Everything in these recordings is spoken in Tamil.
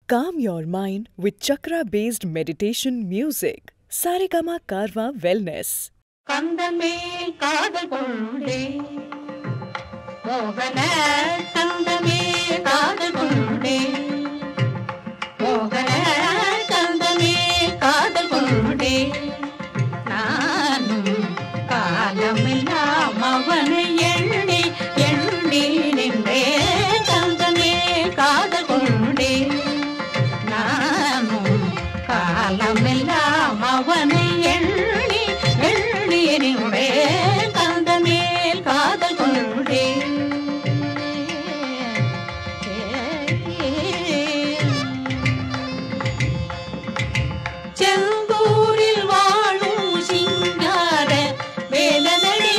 Calm your mind with chakra based meditation music. Saregama Karwa Wellness. கந்தமேல் காதல் கொண்டே மோகன கந்தமேல் காதல் கொண்டே மோகன கந்தமேல் காதல் கொண்டே நானும் காலமெல்லாம் அவனை எண்ணி எண்ணி நின்றே கந்தமேல் காதல் கொண்டே நானும் காலமெல்லாம் அவனை எண்ணி எண்ணி நின்றே கந்த மேல் காதல் கொண்டே செந்தூரில் வாழும் சிங்கார வேலனடி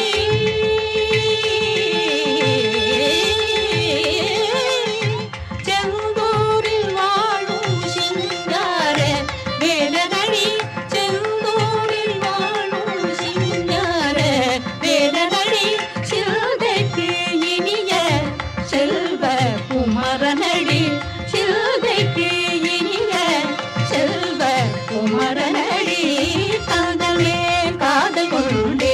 செந்தூரில் வாழும் சிங்கார வேலனடி செந்தூரில் வாழும் சிங்கார வேலனடி சிறுதைக்கு இனிய செல்வ குமரனடி சிறுதைக்கு இனிய செல்வ குமரனடி காதலே காதல் கொண்டே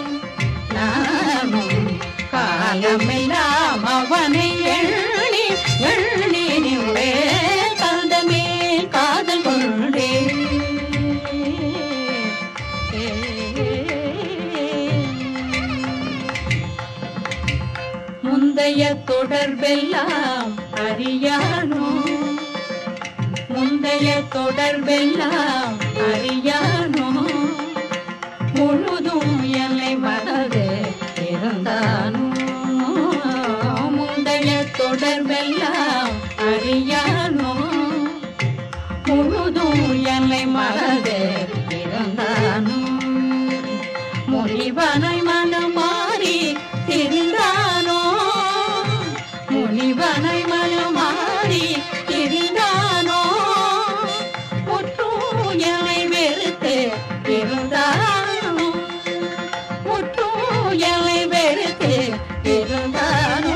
நானும் காலமெல்லாம் அவனை எண்ணி எண்ணி நின்றே காதமே காதல் கொண்டே முந்தைய தொடர்பெல்லாம் அறியானோ முந்தைய தொடர்பெல்லாம் அறியானோ முழுதும் என்னை மறந்து இருந்தானோ முந்தைய தொடர்பெல்லாம் அறியானோ முழுதும் என்னை மறந்து இருந்தானோ முனிவனை மனம் மாறி திரிந்தானோ முனிவனை மனம் மாறி திரிந்தானோ முற்றூயனை வெறுத்து இருந்தானோ முற்றூயனை வெறுத்து இருந்தானோ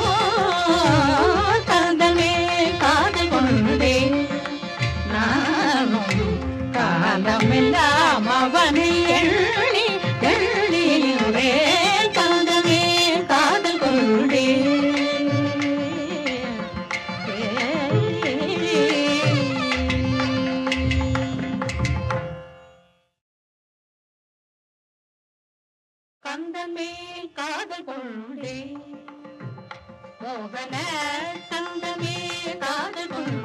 காதலே காதல் கொண்டே நானும் காலமெல்லாம் அவனை எண்ணி எண்ணி நின்றேன் காதலே காதல் கொண்டே கந்தமேல் காதல் கொண்டே மோகன கந்தமேல் காதல் கொண்டே